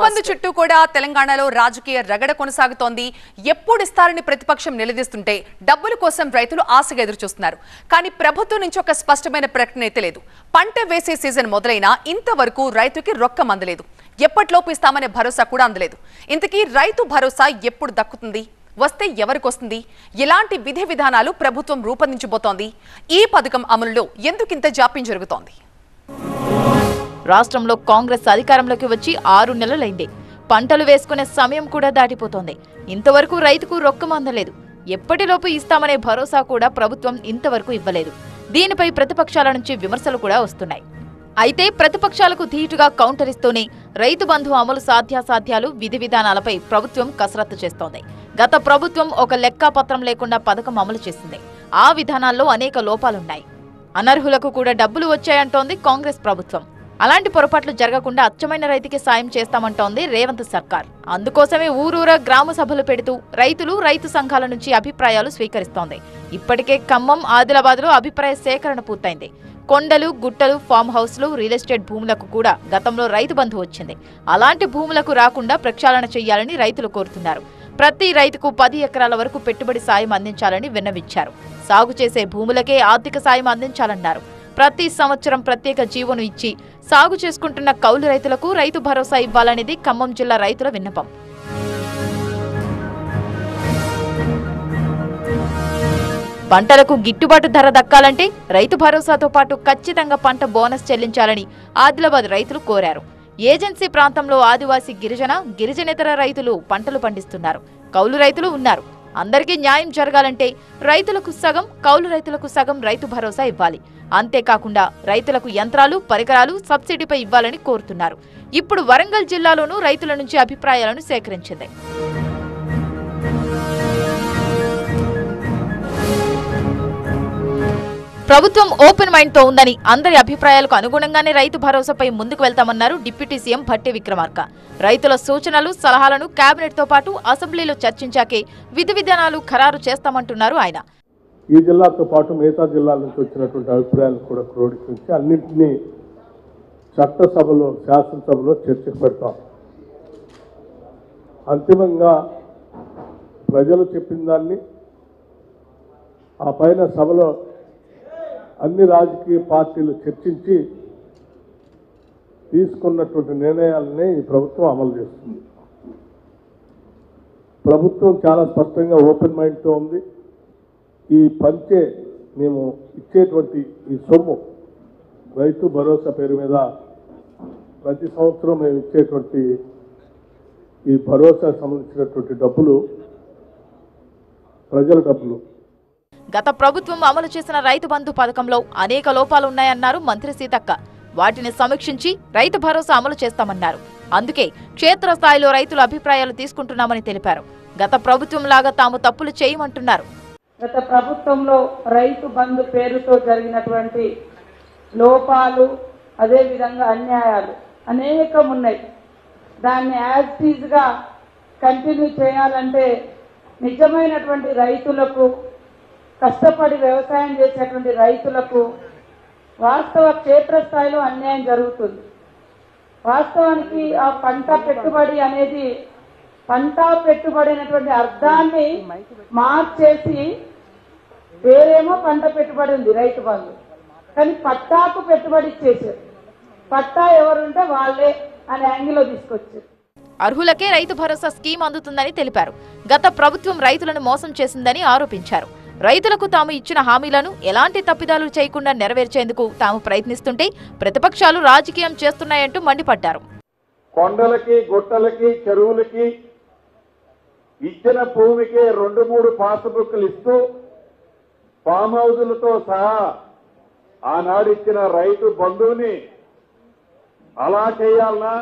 బంధు చుట్టూ కూడా తెలంగాణలో రాజకీయ రగడ కొనసాగుతోంది ఎప్పుడు ఇస్తారని ప్రతిపక్షం నిలదీస్తుంటే డబ్బుల కోసం రైతులు ఆశగా ఎదురు చూస్తున్నారు కానీ ప్రభుత్వం నుంచి ఒక స్పష్టమైన ప్రకటన అయితే లేదు పంట వేసే సీజన్ మొదలైనా ఇంతవరకు రైతుకి రొక్కం అందలేదు ఎప్పటిలోపు ఇస్తామనే భరోసా కూడా అందలేదు ఇంతకీ రైతు భరోసా ఎప్పుడు దక్కుతుంది వస్తే ఎవరికి వస్తుంది ఎలాంటి విధి విధానాలు ప్రభుత్వం రూపొందించబోతోంది ఈ పథకం అమలులో ఎందుకింత జాప్యం జరుగుతోంది రాష్ట్రంలో కాంగ్రెస్ అధికారంలోకి వచ్చి ఆరు నెలలైంది పంటలు వేసుకునే సమయం కూడా దాటిపోతోంది ఇంతవరకు రైతుకు రొక్కం అందలేదు ఎప్పటిలోపు ఇస్తామనే భరోసా కూడా ప్రభుత్వం ఇంతవరకు ఇవ్వలేదు దీనిపై ప్రతిపక్షాల నుంచి విమర్శలు కూడా వస్తున్నాయి అయితే ప్రతిపక్షాలకు ధీటుగా కౌంటర్ ఇస్తూనే రైతు బంధు అమలు సాధ్యాసాధ్యాలు విధి విధానాలపై ప్రభుత్వం కసరత్తు చేస్తోంది గత ప్రభుత్వం ఒక లెక్కాపత్రం లేకుండా పథకం అమలు చేసింది ఆ విధానాల్లో అనేక లోపాలున్నాయి అనర్హులకు కూడా డబ్బులు వచ్చాయంటోంది కాంగ్రెస్ ప్రభుత్వం అలాంటి పొరపాట్లు జరగకుండా అచ్చమైన రైతుకి సాయం చేస్తామంటోంది రేవంత్ సర్కార్ అందుకోసమే ఊరూరా గ్రామ సభలు పెడుతూ రైతులు రైతు సంఘాల నుంచి అభిప్రాయాలు స్వీకరిస్తోంది ఇప్పటికే ఖమ్మం ఆదిలాబాద్లో అభిప్రాయ సేకరణ పూర్తయింది కొండలు గుట్టలు ఫామ్ హౌస్లు రియల్ ఎస్టేట్ భూములకు కూడా గతంలో రైతు బంధు వచ్చింది అలాంటి భూములకు రాకుండా ప్రక్షాళన చేయాలని రైతులు కోరుతున్నారు ప్రతి రైతుకు పది ఎకరాల వరకు పెట్టుబడి సాయం అందించాలని విన్నవించారు సాగు చేసే భూములకే ఆర్థిక సాయం అందించాలన్నారు ప్రతి సంవత్సరం ప్రత్యేక జీవోను ఇచ్చి సాగు చేసుకుంటున్న కౌలు రైతులకు రైతు భరోసా ఇవ్వాలనేది ఖమ్మం జిల్లా రైతుల విన్నపం పంటలకు గిట్టుబాటు ధర దక్కాలంటే రైతు భరోసాతో పాటు ఖచ్చితంగా పంట బోనస్ చెల్లించాలని ఆదిలాబాద్ రైతులు కోరారు ఏజెన్సీ ప్రాంతంలో ఆదివాసీ గిరిజన గిరిజనేతర రైతులు పంటలు పండిస్తున్నారు కౌలు రైతులు ఉన్నారు అందరికీ న్యాయం జరగాలంటే రైతులకు సగం కౌలు రైతులకు సగం రైతు భరోసా ఇవ్వాలి అంతేకాకుండా రైతులకు యంత్రాలు పరికరాలు సబ్సిడీపై ఇవ్వాలని కోరుతున్నారు ఇప్పుడు వరంగల్ జిల్లాలోనూ రైతుల నుంచి అభిప్రాయాలను సేకరించింది ప్రభుత్వం ఓపెన్ మైండ్ తో ఉందని అందరి అభిప్రాయాలకు అనుగుణంగానే రైతు భరోసాపై ముందుకు వెళ్తామన్నారు డిప్యూటీ సీఎం భట్టి విక్రమార్క రైతుల సూచనలు సలహాలను కేబినెట్ తో పాటు అసెంబ్లీలో చర్చించాకే విధి విధానాలు ఖరారు చేస్తామంటున్నారు ఆయన ఈ జిల్లాతో పాటు మిగతా జిల్లాల నుంచి వచ్చినటువంటి అభిప్రాయాలను కూడా క్రోడీకరించి అన్నింటినీ చట్టసభలో శాసనసభలో చర్చకు పెడతాం అంతిమంగా ప్రజలు చెప్పిన దాన్ని ఆ పైన సభలో అన్ని రాజకీయ పార్టీలు చర్చించి తీసుకున్నటువంటి నిర్ణయాలనే ఈ ప్రభుత్వం అమలు చేస్తుంది ప్రభుత్వం చాలా స్పష్టంగా ఓపెన్ మైండ్తో ఉంది ఈ పంచే మేము ఇచ్చేటువంటి ఈ సొమ్ము రైతు భరోసా పేరు మీద ప్రతి సంవత్సరం మేము ఇచ్చేటువంటి ఈ భరోసా సంబంధించినటువంటి డబ్బులు ప్రజల డబ్బులు గత ప్రభుత్వం అమలు చేసిన రైతు బంధు పథకంలో అనేక లోపాలున్నాయన్నారు మంత్రి సీతక్క వాటిని సమీక్షించి రైతు భరోసా అమలు చేస్తామన్నారు అందుకే క్షేత్రస్థాయిలో రైతుల అభిప్రాయాలు తీసుకుంటున్నామని తెలిపారు గత ప్రభుత్వం లాగా తాము తప్పులు చేయమంటున్నారు గత ప్రభుత్వంలో రైతు బంధు పేరుతో జరిగినటువంటి లోపాలు అదేవిధంగా అన్యాయాలు అనేకం ఉన్నాయి దాన్ని యాజ్ టీజ్గా కంటిన్యూ చేయాలంటే నిజమైనటువంటి రైతులకు కష్టపడి వ్యవసాయం చేసేటువంటి రైతులకు వాస్తవ క్షేత్రస్థాయిలో అన్యాయం జరుగుతుంది వాస్తవానికి ఆ పంట పెట్టుబడి అనేది పంట పెట్టుబడి అనేటువంటి అర్థాన్ని మార్చేసి వేరేమో పంట పెట్టుబడి ఉంది రైతు బంధు కానీ పట్టాకు పెట్టుబడి ఇచ్చేసారు పట్టా ఎవరుంటే వాళ్ళే అనే యాంగిల్లో తీసుకొచ్చారు అర్హులకే రైతు భరోసా స్కీమ్ అందుతుందని తెలిపారు గత ప్రభుత్వం రైతులను మోసం చేసిందని ఆరోపించారు రైతులకు తాము ఇచ్చిన హామీలను ఎలాంటి తప్పిదాలు చేయకుండా నెరవేర్చేందుకు తాము ప్రయత్నిస్తుంటే ప్రతిపక్షాలు రాజకీయం చేస్తున్నాయంటూ మండిపడ్డారు కొండలకి గుట్టలకి చెరువులకి ఇచ్చిన భూమికి రెండు మూడు పాస్బుక్లు ఇస్తూ ఫామ్ హౌజులతో సహా ఆనాడు ఇచ్చిన రైతు బంధువుని అలా చేయాలనా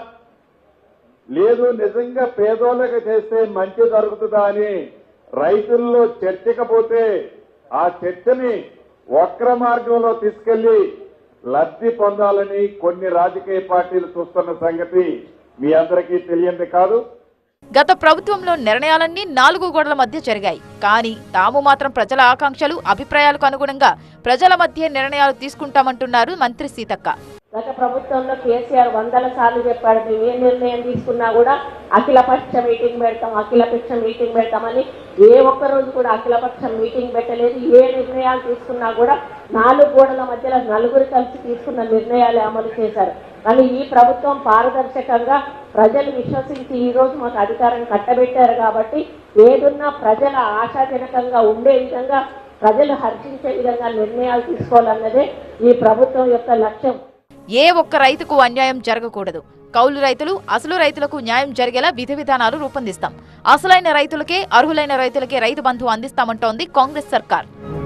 లేదు నిజంగా పేదోళ్ళకి చేస్తే మంచి జరుగుతుందా అని రైతుల్లో చర్చకపోతే ఆ చర్చని వక్ర మార్గంలో తీసుకెళ్లి లబ్ధి పొందాలని కొన్ని రాజకీయ పార్టీలు చూస్తున్న సంగతి మీ అందరికీ తెలియంది కాదు గత ప్రభుత్వంలో నిర్ణయాలన్నీ నాలుగు గోడల మధ్య జరిగాయి కానీ తాము మాత్రం ప్రజల ఆకాంక్షలు అభిప్రాయాలకు అనుగుణంగా ప్రజల మధ్య నిర్ణయాలు తీసుకుంటామంటున్నారు మంత్రి సీతక్క గత ప్రభుత్వంలో కేసీఆర్ వందల సార్లు చెప్పాడు మేము ఏ నిర్ణయం తీసుకున్నా కూడా అఖిలపక్ష మీటింగ్ పెడతాం అఖిలపక్ష మీటింగ్ పెడతామని ఏ ఒక్క రోజు కూడా అఖిలపక్ష మీటింగ్ పెట్టలేదు ఏ నిర్ణయాలు తీసుకున్నా కూడా నాలుగు గోడల మధ్యలో నలుగురు కలిసి తీసుకున్న నిర్ణయాలే అమలు చేశారు కానీ ఈ ప్రభుత్వం పారదర్శకంగా ప్రజలు విశ్వసించి ఈ రోజు మాకు అధికారం కట్టబెట్టారు కాబట్టి ఏదున్నా ప్రజల ఆశాజనకంగా ఉండే విధంగా ప్రజలు హర్షించే విధంగా నిర్ణయాలు తీసుకోవాలన్నదే ఈ ప్రభుత్వం యొక్క లక్ష్యం ఏ ఒక్క రైతుకు అన్యాయం జరగకూడదు కౌలు రైతులు అసలు రైతులకు న్యాయం జరిగేలా విధి విధానాలు రూపొందిస్తాం అసలైన రైతులకే అర్హులైన రైతులకే రైతు బంధు అందిస్తామంటోంది కాంగ్రెస్ సర్కార్